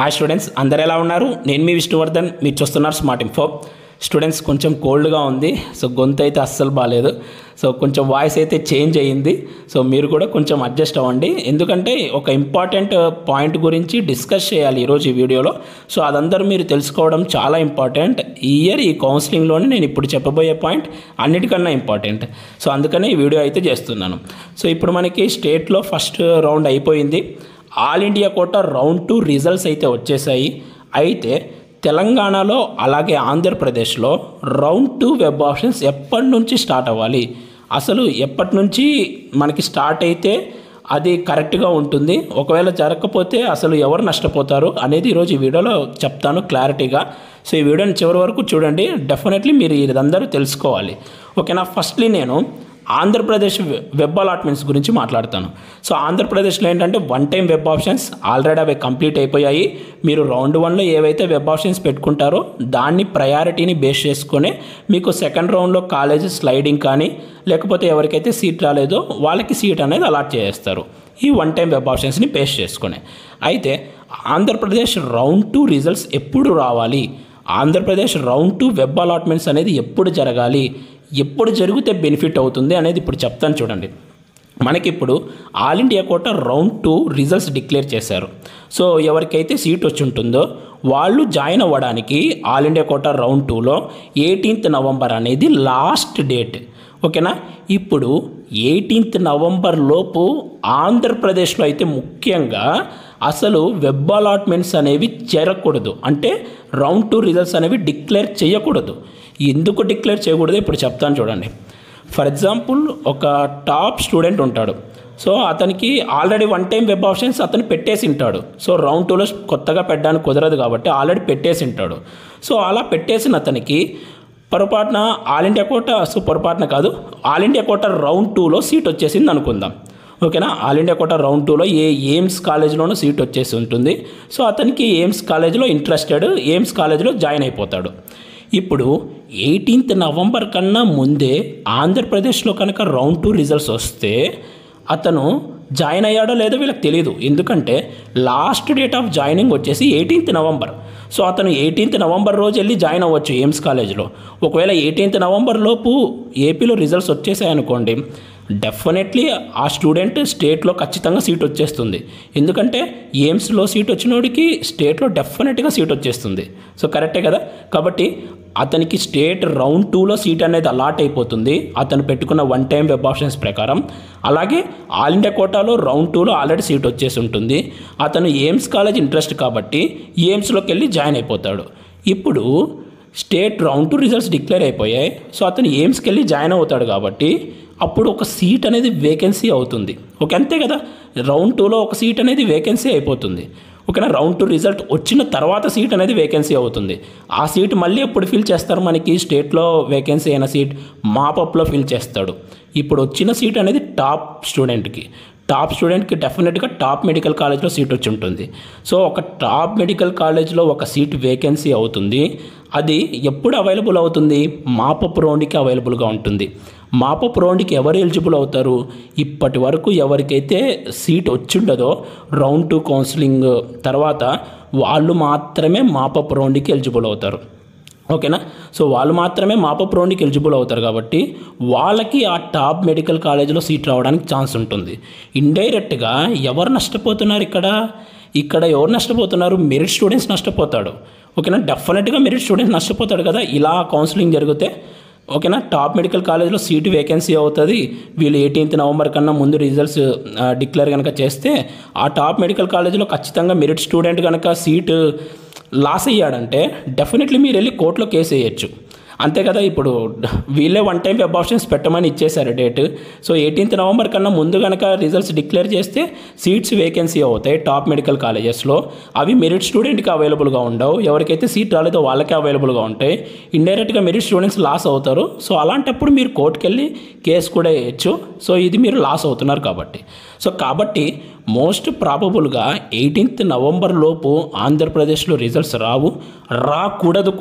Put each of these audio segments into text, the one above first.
hi students అందరు ఎలా ఉన్నారు నేను మీ విష్ణువర్ధన్ మీరు చూస్తున్నారు స్మార్ట్ ఇన్ఫో స్టూడెంట్స్ కొంచెం కోల్డ్గా ఉంది సో గొంతు అయితే అస్సలు బాగాలేదు సో కొంచెం వాయిస్ అయితే చేంజ్ అయ్యింది సో మీరు కూడా కొంచెం అడ్జస్ట్ అవ్వండి ఎందుకంటే ఒక ఇంపార్టెంట్ పాయింట్ గురించి డిస్కస్ చేయాలి ఈరోజు ఈ వీడియోలో సో అదందరూ మీరు తెలుసుకోవడం చాలా ఇంపార్టెంట్ ఈ ఇయర్ ఈ కౌన్సిలింగ్లోనే నేను ఇప్పుడు చెప్పబోయే పాయింట్ అన్నిటికన్నా ఇంపార్టెంట్ సో అందుకనే ఈ వీడియో అయితే చేస్తున్నాను సో ఇప్పుడు మనకి స్టేట్లో ఫస్ట్ రౌండ్ అయిపోయింది all India quota round two results అయితే వచ్చేసాయి అయితే తెలంగాణలో అలాగే ఆంధ్రప్రదేశ్లో రౌండ్ టూ వెబ్ ఆప్షన్స్ ఎప్పటి నుంచి స్టార్ట్ అవ్వాలి అసలు ఎప్పటి నుంచి మనకి స్టార్ట్ అయితే అది కరెక్ట్గా ఉంటుంది ఒకవేళ జరగకపోతే అసలు ఎవరు నష్టపోతారు అనేది ఈరోజు ఈ వీడియోలో చెప్తాను క్లారిటీగా సో ఈ వీడియోని చివరి వరకు చూడండి డెఫినెట్లీ మీరు ఇదందరూ తెలుసుకోవాలి ఓకేనా ఫస్ట్లీ నేను ఆంధ్రప్రదేశ్ వెబ్ అలాట్మెంట్స్ గురించి మాట్లాడతాను సో ఆంధ్రప్రదేశ్లో ఏంటంటే one time web options already అవి కంప్లీట్ అయిపోయాయి మీరు రౌండ్ వన్లో ఏవైతే వెబ్ ఆప్షన్స్ పెట్టుకుంటారో దాన్ని ప్రయారిటీని బేస్ చేసుకొని మీకు సెకండ్ రౌండ్లో కాలేజ్ స్లైడింగ్ కానీ లేకపోతే ఎవరికైతే సీట్ రాలేదో వాళ్ళకి సీట్ అనేది అలాట్ చేస్తారు ఈ వన్ టైం వెబ్ ఆప్షన్స్ని బేస్ చేసుకొని అయితే ఆంధ్రప్రదేశ్ రౌండ్ టూ రిజల్ట్స్ ఎప్పుడు రావాలి Andhra Pradesh round two web allotments అనేది ఎప్పుడు జరగాలి ఎప్పుడు జరిగితే బెనిఫిట్ అవుతుంది అనేది ఇప్పుడు చెప్తాను చూడండి మనకి ఇప్పుడు all India quota round two results declare చేశారు సో ఎవరికైతే సీట్ వచ్చి ఉంటుందో వాళ్ళు జాయిన్ అవ్వడానికి ఆల్ ఇండియా కోట రౌండ్ టూలో ఎయిటీన్త్ నవంబర్ అనేది లాస్ట్ డేట్ ఓకేనా ఇప్పుడు ఎయిటీన్త్ నవంబర్ లోపు ఆంధ్రప్రదేశ్లో అయితే ముఖ్యంగా అసలు వెబ్ అలాట్మెంట్స్ అనేవి చేరకూడదు అంటే రౌండ్ టూ రిజల్ట్స్ అనేవి డిక్లేర్ చేయకూడదు ఎందుకు డిక్లేర్ చేయకూడదు ఇప్పుడు చెప్తాను చూడండి ఫర్ ఎగ్జాంపుల్ ఒక టాప్ స్టూడెంట్ ఉంటాడు సో అతనికి already one time web options అతను పెట్టేసి ఉంటాడు సో రౌండ్ టూలో కొత్తగా పెట్టడానికి కుదరదు కాబట్టి ఆల్రెడీ పెట్టేసి ఉంటాడు సో అలా పెట్టేసిన అతనికి పొరపాటున ఆల్ ఇండియా కోట సో పొరపాటున కాదు ఆల్ ఇండియా కోట రౌండ్ టూలో సీట్ వచ్చేసింది అనుకుందాం ఓకేనా ఆల్ ఇండియా కోట రౌండ్ టూలో ఏ ఎయిమ్స్ కాలేజ్లోనూ సీట్ వచ్చేసి ఉంటుంది సో అతనికి ఎయిమ్స్ కాలేజ్లో ఇంట్రెస్టెడ్ ఎయిమ్స్ కాలేజ్లో జాయిన్ అయిపోతాడు ఇప్పుడు ఎయిటీన్త్ నవంబర్ కన్నా ముందే ఆంధ్రప్రదేశ్లో కనుక రౌండ్ టూ రిజల్ట్స్ వస్తే అతను జాయిన్ అయ్యాడో లేదో వీళ్ళకి తెలియదు ఎందుకంటే లాస్ట్ డేట్ ఆఫ్ జాయినింగ్ వచ్చేసి ఎయిటీన్త్ నవంబర్ సో అతను ఎయిటీన్త్ నవంబర్ రోజు వెళ్ళి జాయిన్ అవ్వచ్చు ఎయిమ్స్ కాలేజ్లో ఒకవేళ ఎయిటీన్త్ నవంబర్ లోపు ఏపీలో రిజల్ట్స్ వచ్చేసాయి అనుకోండి డెఫినెట్లీ ఆ స్టూడెంట్ స్టేట్లో ఖచ్చితంగా సీట్ వచ్చేస్తుంది ఎందుకంటే ఎయిమ్స్లో సీట్ వచ్చినోడికి స్టేట్లో డెఫినెట్గా సీట్ వచ్చేస్తుంది సో కరెక్టే కదా కాబట్టి అతనికి స్టేట్ రౌండ్ టూలో సీట్ అనేది అలాట్ అయిపోతుంది అతను పెట్టుకున్న వన్ టైం వెబ్ ఆప్షన్స్ ప్రకారం అలాగే ఆల్ ఇండియా కోటాలో రౌండ్ టూలో ఆల్రెడీ సీట్ వచ్చేసి ఉంటుంది అతను ఎయిమ్స్ కాలేజ్ ఇంట్రెస్ట్ కాబట్టి ఎయిమ్స్లోకి వెళ్ళి జాయిన్ అయిపోతాడు ఇప్పుడు state round two results declare అయిపోయాయి సో అతను ఎయిమ్స్కి వెళ్ళి జాయిన్ అవుతాడు కాబట్టి అప్పుడు ఒక సీట్ అనేది వేకెన్సీ అవుతుంది ఓకే అంతే కదా రౌండ్ టూలో ఒక సీట్ అనేది వేకెన్సీ అయిపోతుంది ఓకేనా రౌండ్ టూ రిజల్ట్ వచ్చిన తర్వాత సీట్ అనేది వేకెన్సీ అవుతుంది ఆ సీట్ మళ్ళీ ఎప్పుడు ఫిల్ చేస్తారు మనకి స్టేట్లో వేకెన్సీ అయిన సీట్ మాపప్లో ఫిల్ చేస్తాడు ఇప్పుడు వచ్చిన సీట్ అనేది టాప్ స్టూడెంట్కి టాప్ స్టూడెంట్కి డెఫినెట్గా టాప్ మెడికల్ కాలేజ్లో సీట్ వచ్చి ఉంటుంది సో ఒక టాప్ మెడికల్ కాలేజ్లో ఒక సీట్ వేకెన్సీ అవుతుంది అది ఎప్పుడు అవైలబుల్ అవుతుంది మాపప్ రౌండ్కి అవైలబుల్గా ఉంటుంది మాపప్ రౌండ్కి ఎవరు ఎలిజిబుల్ అవుతారు ఇప్పటి వరకు ఎవరికైతే సీట్ వచ్చిండదో రౌండ్ టూ కౌన్సిలింగ్ తర్వాత వాళ్ళు మాత్రమే మాపప్ రౌండ్కి ఎలిజిబుల్ అవుతారు ఓకేనా సో వాళ్ళు మాత్రమే మాపప్ రౌండ్కి ఎలిజిబుల్ అవుతారు కాబట్టి వాళ్ళకి ఆ టాప్ మెడికల్ కాలేజీలో సీట్ రావడానికి ఛాన్స్ ఉంటుంది ఇండైరెక్ట్గా ఎవరు నష్టపోతున్నారు ఇక్కడ ఇక్కడ ఎవరు నష్టపోతున్నారు మెరిట్ స్టూడెంట్స్ నష్టపోతాడు ఓకేనా డెఫినెట్గా మెరిట్ స్టూడెంట్స్ నష్టపోతాడు కదా ఇలా కౌన్సిలింగ్ జరిగితే ఓకేనా టాప్ మెడికల్ కాలేజ్లో సీటు వేకెన్సీ అవుతుంది వీళ్ళు ఎయిటీన్త్ నవంబర్ కన్నా ముందు రిజల్ట్స్ డిక్లేర్ కనుక చేస్తే ఆ టాప్ మెడికల్ కాలేజ్లో ఖచ్చితంగా మెరిట్ స్టూడెంట్ కనుక సీటు లాస్ అయ్యాడంటే డెఫినెట్లీ మీరు వెళ్ళి కోర్టులో కేసు వేయచ్చు అంతే కదా ఇప్పుడు వీళ్ళే వన్ టైం వెబ్ ఆప్షన్స్ పెట్టమని ఇచ్చేశారు డేట్ సో ఎయిటీన్త్ నవంబర్ కన్నా ముందు కనుక రిజల్ట్స్ డిక్లేర్ చేస్తే సీట్స్ వేకెన్సీ అవుతాయి టాప్ మెడికల్ కాలేజెస్లో అవి మెరిట్ స్టూడెంట్కి అవైలబుల్గా ఉండవు ఎవరికైతే సీట్ రాలేదో వాళ్ళకే అవైలబుల్గా ఉంటాయి ఇండైరెక్ట్గా మెరిట్ స్టూడెంట్స్ లాస్ అవుతారు సో అలాంటప్పుడు మీరు కోర్టుకు వెళ్ళి కేసు కూడా వేయచ్చు సో ఇది మీరు లాస్ అవుతున్నారు కాబట్టి సో కాబట్టి మోస్ట్ ప్రాబబుల్గా ఎయిటీన్త్ నవంబర్ లోపు ఆంధ్రప్రదేశ్లో రిజల్ట్స్ రావు రాకూడదు కూడా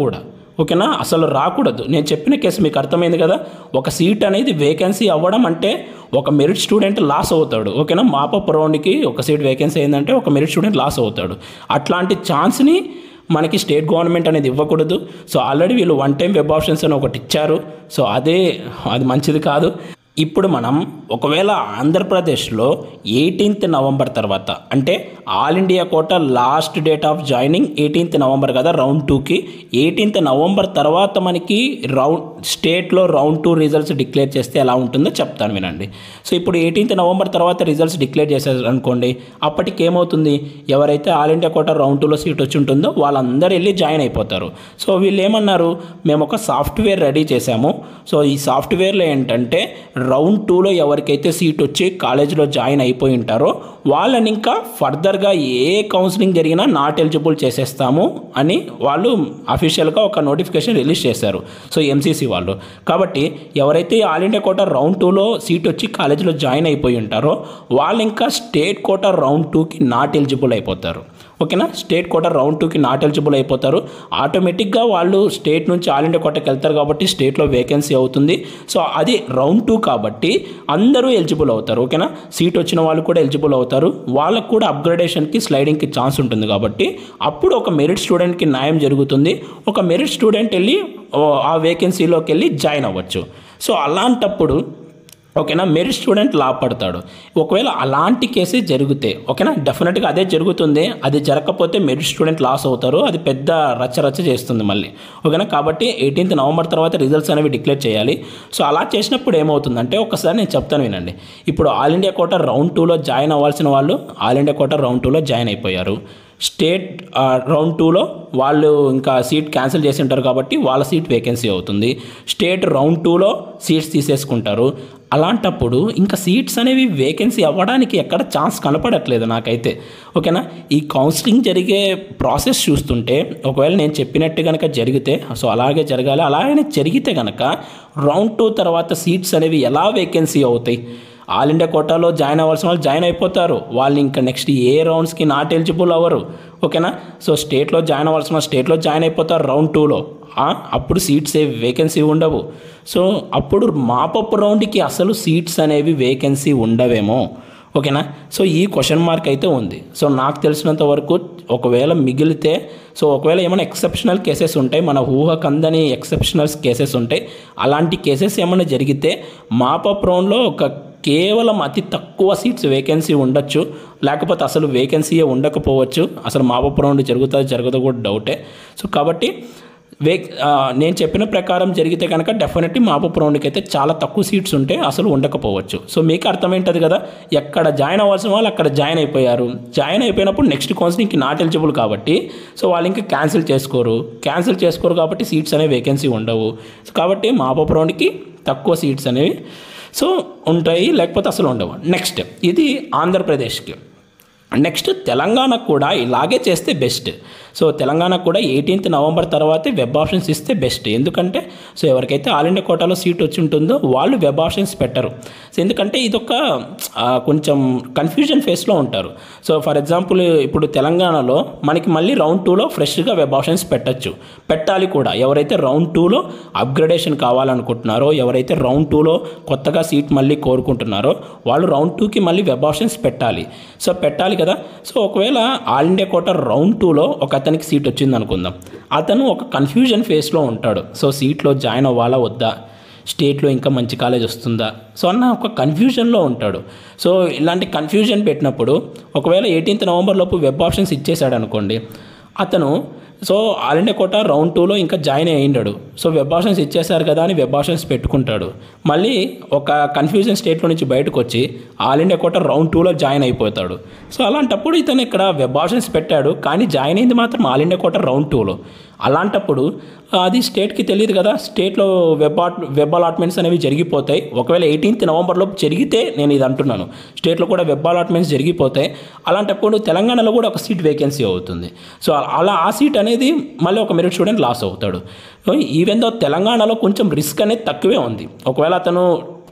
ఓకేనా అసలు రాకూడదు నేను చెప్పిన కేసు మీకు అర్థమైంది కదా ఒక సీట్ అనేది వేకెన్సీ అవ్వడం అంటే ఒక మెరిట్ స్టూడెంట్ లాస్ అవుతాడు ఓకేనా మాపప్ రౌండ్కి ఒక సీట్ వేకెన్సీ అయిందంటే ఒక మెరిట్ స్టూడెంట్ లాస్ అవుతాడు అట్లాంటి ఛాన్స్ని మనకి స్టేట్ గవర్నమెంట్ అనేది ఇవ్వకూడదు సో ఆల్రెడీ వీళ్ళు వన్ టైం వెబ్ ఆప్షన్స్ అని ఒకటి ఇచ్చారు సో అదే అది మంచిది కాదు ఇప్పుడు మనం ఒకవేళ ఆంధ్రప్రదేశ్లో ఎయిటీన్త్ నవంబర్ తర్వాత అంటే all India quota last date of joining eighteenth November కదా రౌండ్ టూకి ఎయిటీన్త్ నవంబర్ తర్వాత మనకి రౌండ్ స్టేట్లో రౌండ్ టూ రిజల్ట్స్ డిక్లేర్ చేస్తే ఎలా ఉంటుందో చెప్తాను వినండి సో ఇప్పుడు ఎయిటీన్త్ నవంబర్ తర్వాత రిజల్ట్స్ డిక్లేర్ చేశారు అనుకోండి అప్పటికి ఏమవుతుంది ఎవరైతే ఆల్ ఇండియా కోట రౌండ్ టూలో సీట్ వచ్చి ఉంటుందో వాళ్ళందరూ వెళ్ళి జాయిన్ అయిపోతారు సో వీళ్ళు ఏమన్నారు మేము ఒక సాఫ్ట్వేర్ రెడీ చేశాము సో ఈ సాఫ్ట్వేర్లో ఏంటంటే రౌండ్ టూలో ఎవరికైతే సీట్ వచ్చి కాలేజీలో జాయిన్ అయిపోయి ఉంటారో వాళ్ళని ఇంకా ఫర్దర్గా ఏ కౌన్సిలింగ్ జరిగినా నాట్ ఎలిజిబుల్ చేసేస్తాము అని వాళ్ళు అఫీషియల్గా ఒక నోటిఫికేషన్ రిలీజ్ చేశారు సో ఎంసీసీ వాళ్ళు కాబట్టి ఎవరైతే ఆల్ ఇండియా కోట రౌండ్ టూలో సీట్ వచ్చి కాలేజీలో జాయిన్ అయిపోయి ఉంటారో వాళ్ళు ఇంకా స్టేట్ కోట రౌండ్ టూకి నాట్ ఎలిజిబుల్ అయిపోతారు ఓకేనా స్టేట్ కోట రౌండ్ టూకి నాట్ ఎలిజిబుల్ అయిపోతారు ఆటోమేటిక్గా వాళ్ళు స్టేట్ నుంచి ఆల్ ఇండియా కోటకి వెళ్తారు కాబట్టి స్టేట్లో వేకెన్సీ అవుతుంది సో అది రౌండ్ టూ కాబట్టి అందరూ ఎలిజిబుల్ అవుతారు ఓకేనా సీట్ వచ్చిన వాళ్ళు కూడా ఎలిజిబుల్ అవుతారు వాళ్ళకు కూడా అప్గ్రేడేషన్కి స్లైడింగ్కి ఛాన్స్ ఉంటుంది కాబట్టి అప్పుడు ఒక మెరిట్ స్టూడెంట్కి న్యాయం జరుగుతుంది ఒక మెరిట్ స్టూడెంట్ వెళ్ళి ఓ, ఆ వేకెన్సీలోకి వెళ్ళి జాయిన్ అవ్వచ్చు సో అలాంటప్పుడు ఓకేనా మెరిట్ స్టూడెంట్ లాభపడతాడు ఒకవేళ అలాంటి కేసే జరిగితే ఓకేనా డెఫినెట్గా అదే జరుగుతుంది అది జరగకపోతే మెరిట్ స్టూడెంట్ లాస్ అవుతారు అది పెద్ద రచ్చ రచ్చ చేస్తుంది మళ్ళీ ఓకేనా కాబట్టి ఎయిటీన్త్ నవంబర్ తర్వాత రిజల్ట్స్ అనేవి డిక్లేర్ చేయాలి సో అలా చేసినప్పుడు ఏమవుతుందంటే ఒకసారి నేను చెప్తాను వినండి ఇప్పుడు ఆల్ ఇండియా కోట రౌండ్ టూలో జాయిన్ అవ్వాల్సిన వాళ్ళు ఆల్ ఇండియా కోట రౌండ్ టూలో జాయిన్ అయిపోయారు స్టేట్ ఆ, రౌండ్ టూలో వాళ్ళు ఇంకా సీట్ క్యాన్సిల్ చేసి ఉంటారు కాబట్టి వాళ్ళ సీట్ వేకెన్సీ అవుతుంది స్టేట్ రౌండ్ టూలో సీట్స్ తీసేసుకుంటారు అలాంటప్పుడు ఇంకా సీట్స్ అనేవి వేకెన్సీ అవ్వడానికి ఎక్కడ ఛాన్స్ కనపడట్లేదు నాకైతే ఓకేనా ఈ కౌన్సిలింగ్ జరిగే ప్రాసెస్ చూస్తుంటే ఒకవేళ నేను చెప్పినట్టు కనుక జరిగితే సో అలాగే జరగాలి అలాగే జరిగితే కనుక రౌండ్ టూ తర్వాత సీట్స్ అనేవి ఎలా వేకెన్సీ అవుతాయి ఆల్ ఇండియా కోటాలో జాయిన్ అవ్వాల్సిన వాళ్ళు జాయిన్ అయిపోతారు వాళ్ళు ఇంకా నెక్స్ట్ ఏ రౌండ్స్కి నాట్ ఎలిజిబుల్ అవ్వరు ఓకేనా సో స్టేట్లో జాయిన్ అవ్వాల్సిన వాళ్ళు స్టేట్లో జాయిన్ అయిపోతారు రౌండ్ టూలో అప్పుడు సీట్స్ ఏ వేకెన్సీ ఉండవు సో అప్పుడు మాపప్ రౌండ్కి అసలు సీట్స్ అనేవి వేకెన్సీ ఉండవేమో ఓకేనా సో ఈ క్వశ్చన్ మార్క్ అయితే ఉంది సో నాకు తెలిసినంత వరకు ఒకవేళ మిగిలితే సో ఒకవేళ ఏమైనా ఎక్సెప్షనల్ కేసెస్ ఉంటాయి మన ఊహకందని ఎక్సెప్షనల్ కేసెస్ ఉంటాయి అలాంటి కేసెస్ ఏమైనా జరిగితే మాపప్ రౌండ్లో ఒక కేవలం అతి తక్కువ సీట్స్ వేకెన్సీ ఉండొచ్చు లేకపోతే అసలు వేకెన్సీయే ఉండకపోవచ్చు అసలు మాపప్ రౌండ్ జరుగుతుందో జరగదో కూడా డౌటే సో కాబట్టి వే ఆ, నేను చెప్పిన ప్రకారం జరిగితే కనుక డెఫినెట్లీ మాపప్ రౌండ్కి అయితే చాలా తక్కువ సీట్స్ ఉంటే అసలు ఉండకపోవచ్చు సో మీకు అర్థమైంటుంది కదా ఎక్కడ జాయిన్ అవ్వాల్సిన వాళ్ళు అక్కడ జాయిన్ అయిపోయారు జాయిన్ అయిపోయినప్పుడు నెక్స్ట్ కౌన్సిలింగ్కి నాట్ ఎలిజిబుల్ కాబట్టి సో వాళ్ళు ఇంకా క్యాన్సిల్ చేసుకోరు క్యాన్సిల్ చేసుకోరు కాబట్టి సీట్స్ అనేవి వేకెన్సీ ఉండవు సో కాబట్టి మాపప్ రౌండ్కి తక్కువ సీట్స్ అనేవి సో ఉంటాయి లేకపోతే అసలు ఉండవు నెక్స్ట్ ఇది ఆంధ్రప్రదేశ్కి నెక్స్ట్ తెలంగాణకు కూడా ఇలాగే చేస్తే బెస్ట్ సో తెలంగాణకు కూడా ఎయిటీన్త్ నవంబర్ తర్వాతే వెబ్ ఆప్షన్స్ ఇస్తే బెస్ట్ ఎందుకంటే సో ఎవరికైతే ఆల్ ఇండియా కోటాలో సీట్ వచ్చి ఉంటుందో వాళ్ళు వెబ్ ఆప్షన్స్ పెట్టరు సో ఎందుకంటే ఇదొక ఆ, కొంచెం కన్ఫ్యూజన్ ఫేస్లో ఉంటారు సో ఫర్ ఎగ్జాంపుల్ ఇప్పుడు తెలంగాణలో మనకి మళ్ళీ రౌండ్ టూలో ఫ్రెష్గా వెబ్ ఆప్షన్స్ పెట్టచ్చు పెట్టాలి కూడా ఎవరైతే రౌండ్ టూలో అప్గ్రేడేషన్ కావాలనుకుంటున్నారో ఎవరైతే రౌండ్ టూలో కొత్తగా సీట్ మళ్ళీ కోరుకుంటున్నారో వాళ్ళు రౌండ్ టూకి మళ్ళీ వెబ్ ఆప్షన్స్ పెట్టాలి సో పెట్టాలి కదా సో ఒకవేళ ఆల్ ఇండియా కోట రౌండ్ టూలో ఒక అతనికి సీట్ వచ్చింది అనుకుందాం అతను ఒక కన్ఫ్యూజన్ ఫేస్లో ఉంటాడు సో సీట్లో జాయిన్ అవ్వాలా వద్దా స్టేట్లో ఇంకా మంచి కాలేజ్ వస్తుందా సో అన్న ఒక కన్ఫ్యూజన్లో ఉంటాడు సో ఇలాంటి కన్ఫ్యూజన్ పెట్టినప్పుడు ఒకవేళ ఎయిటీన్త్ నవంబర్ లోపు వెబ్ ఆప్షన్స్ ఇచ్చేసాడు అనుకోండి అతను so all India quota round టూలో ఇంకా జాయిన్ అయ్యిండాడు సో వెబ్ ఆప్షన్స్ ఇచ్చేసారు కదా అని వెబ్ ఆప్షన్స్ పెట్టుకుంటాడు మళ్ళీ ఒక కన్ఫ్యూజన్ స్టేట్లో నుంచి బయటకు వచ్చి ఆల్ ఇండియా కోట రౌండ్ టూలో జాయిన్ అయిపోతాడు సో అలాంటప్పుడు ఇతను ఇక్కడ వెబ్ ఆప్షన్స్ పెట్టాడు కానీ జాయిన్ అయింది మాత్రం ఆల్ ఇండియా కోట రౌండ్ టూలో అలాంటప్పుడు అది స్టేట్కి తెలియదు కదా స్టేట్లో వెబ్ ఆట్ వెబ్ అలాట్మెంట్స్ అనేవి జరిగిపోతాయి ఒకవేళ ఎయిటీన్త్ నవంబర్లో జరిగితే నేను ఇది అంటున్నాను స్టేట్లో కూడా వెబ్ అలాట్మెంట్స్ జరిగిపోతాయి అలాంటప్పుడు తెలంగాణలో కూడా ఒక సీట్ వేకెన్సీ అవుతుంది సో అలా ఆ సీట్ అనేది మళ్ళీ ఒక మెరిట్ స్టూడెంట్ లాస్ అవుతాడు ఈవెన్ దో తెలంగాణలో కొంచెం రిస్క్ అనేది తక్కువే ఉంది ఒకవేళ అతను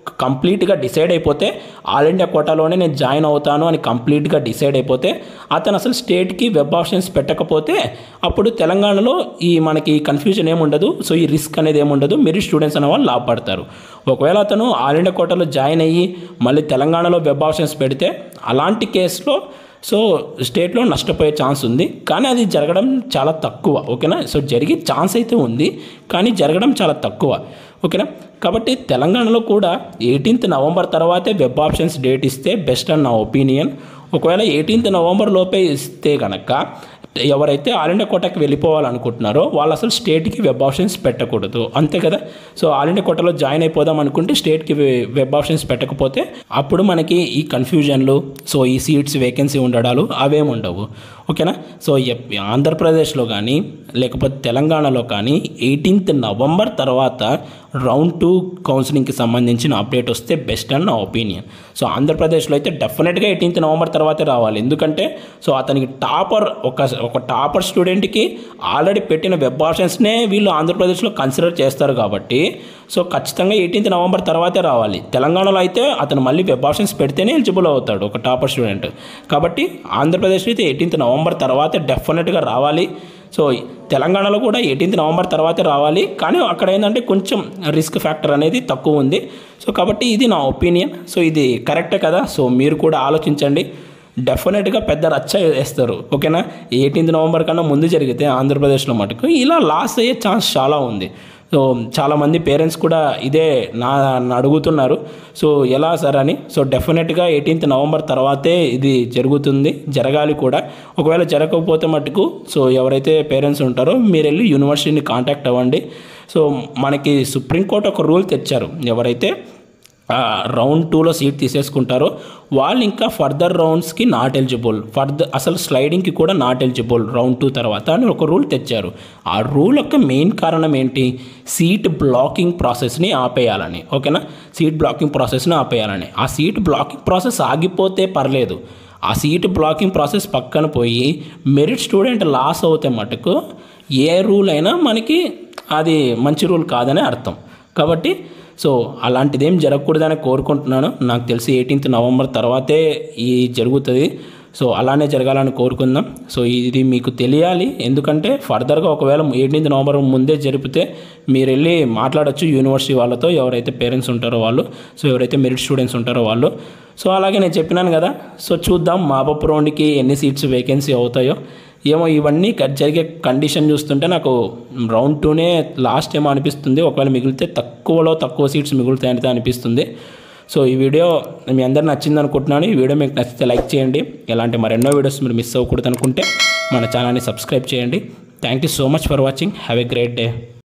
కంప్లీట్గా డిసైడ్ అయిపోతే ఆల్ ఇండియా కోటాలోనే నేను జాయిన్ అవుతాను అని కంప్లీట్గా డిసైడ్ అయిపోతే అతను అసలు స్టేట్కి వెబ్ ఆప్షన్స్ పెట్టకపోతే అప్పుడు తెలంగాణలో ఈ మనకి కన్ఫ్యూజన్ ఏముండదు సో ఈ రిస్క్ అనేది ఏముండదు మీరు స్టూడెంట్స్ అనే వాళ్ళు లాభపడతారు ఒకవేళ అతను ఆల్ ఇండియా కోటాలో జాయిన్ అయ్యి మళ్ళీ తెలంగాణలో వెబ్ ఆప్షన్స్ పెడితే అలాంటి కేసులో సో స్టేట్లో నష్టపోయే ఛాన్స్ ఉంది కానీ అది జరగడం చాలా తక్కువ ఓకేనా సో జరిగే ఛాన్స్ అయితే ఉంది కానీ జరగడం చాలా తక్కువ ఓకేనా కాబట్టి తెలంగాణలో కూడా ఎయిటీన్త్ నవంబర్ తర్వాతే వెబ్ ఆప్షన్స్ డేట్ ఇస్తే బెస్ట్ అని నా ఒపీనియన్ ఒకవేళ ఎయిటీన్త్ నవంబర్ లోపే ఇస్తే కనుక ఎవరైతే ఆల్ ఇండియా కోటాకి వెళ్ళిపోవాలనుకుంటున్నారో వాళ్ళు అసలు స్టేట్కి వెబ్ ఆప్షన్స్ పెట్టకూడదు అంతే కదా సో ఆల్ ఇండియా కోటాలో జాయిన్ అయిపోదాం అనుకుంటే స్టేట్కి వెబ్ ఆప్షన్స్ పెట్టకపోతే అప్పుడు మనకి ఈ కన్ఫ్యూజన్లు సో ఈ సీట్స్ వేకెన్సీ ఉండడాలు అవేమి ఉండవు ఓకేనా సో ఎప్- ఆంధ్రప్రదేశ్లో కానీ లేకపోతే తెలంగాణలో కానీ ఎయిటీన్త్ నవంబర్ తర్వాత రౌండ్ టూ కౌన్సిలింగ్కి సంబంధించిన అప్డేట్ వస్తే బెస్ట్ అని నా ఒపీనియన్ సో ఆంధ్రప్రదేశ్లో అయితే డెఫినెట్గా ఎయిటీన్త్ నవంబర్ తర్వాతే రావాలి ఎందుకంటే సో అతనికి టాపర్ ఒక ఒక టాపర్ స్టూడెంట్కి ఆల్రెడీ పెట్టిన వెబ్ ఆప్షన్స్నే వీళ్ళు ఆంధ్రప్రదేశ్లో కన్సిడర్ చేస్తారు కాబట్టి సో ఖచ్చితంగా ఎయిటీన్త్ నవంబర్ తర్వాతే రావాలి తెలంగాణలో అయితే అతను మళ్ళీ వెబ్ ఆప్షన్స్ పెడితేనే ఎలిజిబుల్ అవుతాడు ఒక టాపర్ స్టూడెంట్ కాబట్టి ఆంధ్రప్రదేశ్లో అయితే ఎయిటీన్త్ నవంబర్ తర్వాతే డెఫినెట్గా రావాలి సో తెలంగాణలో కూడా ఎయిటీన్త్ నవంబర్ తర్వాతే రావాలి కానీ అక్కడ ఏంటంటే కొంచెం రిస్క్ ఫ్యాక్టర్ అనేది తక్కువ ఉంది సో కాబట్టి ఇది నా ఒపీనియన్ సో ఇది కరెక్టే కదా సో మీరు కూడా ఆలోచించండి డెఫినెట్గా పెద్ద రచ్చ వేస్తారు ఓకేనా ఎయిటీన్త్ నవంబర్ కన్నా ముందు జరిగితే ఆంధ్రప్రదేశ్లో మటుకు ఇలా లాస్ అయ్యే ఛాన్స్ చాలా ఉంది సో చాలామంది పేరెంట్స్ కూడా ఇదే నా నన్ను అడుగుతున్నారు సో ఎలా సార్ అని సో డెఫినెట్గా ఎయిటీన్త్ నవంబర్ తర్వాతే ఇది జరుగుతుంది జరగాలి కూడా ఒకవేళ జరగకపోతే మటుకు సో ఎవరైతే పేరెంట్స్ ఉంటారో మీరు వెళ్ళి యూనివర్సిటీని కాంటాక్ట్ అవ్వండి సో మనకి సుప్రీంకోర్టు ఒక రూల్ తెచ్చారు ఎవరైతే రౌండ్ టూలో సీట్ తీసేసుకుంటారో వాళ్ళు ఇంకా ఫర్దర్ రౌండ్స్కి నాట్ ఎలిజిబుల్ ఫర్దర్ అసలు స్లైడింగ్కి కూడా నాట్ ఎలిజిబుల్ రౌండ్ టూ తర్వాత అని ఒక రూల్ తెచ్చారు ఆ రూల్ యొక్క మెయిన్ కారణం ఏంటి సీట్ బ్లాకింగ్ ప్రాసెస్ని ఆపేయాలని ఓకేనా సీట్ బ్లాకింగ్ ప్రాసెస్ని ఆపేయాలని ఆ సీట్ బ్లాకింగ్ ప్రాసెస్ ఆగిపోతే పర్లేదు ఆ సీట్ బ్లాకింగ్ ప్రాసెస్ పక్కన పోయి మెరిట్ స్టూడెంట్ లాస్ అవుతే మటుకు ఏ రూల్ అయినా మనకి అది మంచి రూల్ కాదని అర్థం కాబట్టి సో అలాంటిది ఏం జరగకూడదని కోరుకుంటున్నాను నాకు తెలిసి ఎయిటీన్త్ నవంబర్ తర్వాతే ఈ జరుగుతుంది సో అలానే జరగాలని కోరుకుందాం సో ఇది మీకు తెలియాలి ఎందుకంటే ఫర్దర్గా ఒకవేళ ఎయిటీన్త్ నవంబర్ ముందే జరిపితే మీరు వెళ్ళి మాట్లాడొచ్చు యూనివర్సిటీ వాళ్ళతో ఎవరైతే పేరెంట్స్ ఉంటారో వాళ్ళు సో ఎవరైతే మెరిట్ స్టూడెంట్స్ ఉంటారో వాళ్ళు సో అలాగే నేను చెప్పినాను కదా సో చూద్దాం మాపప్ రౌండ్కి ఎన్ని సీట్స్ వేకెన్సీ అవుతాయో ఏమో ఇవన్నీ క- జరిగే కండిషన్ చూస్తుంటే నాకు రౌండ్ టూనే లాస్ట్ ఏమో అనిపిస్తుంది ఒకవేళ మిగిలితే తక్కువలో తక్కువ సీట్స్ మిగులుతాయని అనిపిస్తుంది సో ఈ వీడియో మీ అందరు నచ్చింది అనుకుంటున్నాను ఈ వీడియో మీకు నచ్చితే లైక్ చేయండి ఇలాంటి మరెన్నో వీడియోస్ మీరు మిస్ అవ్వకూడదు అనుకుంటే మన ఛానల్ని సబ్స్క్రైబ్ చేయండి thank you so much for watching have a great day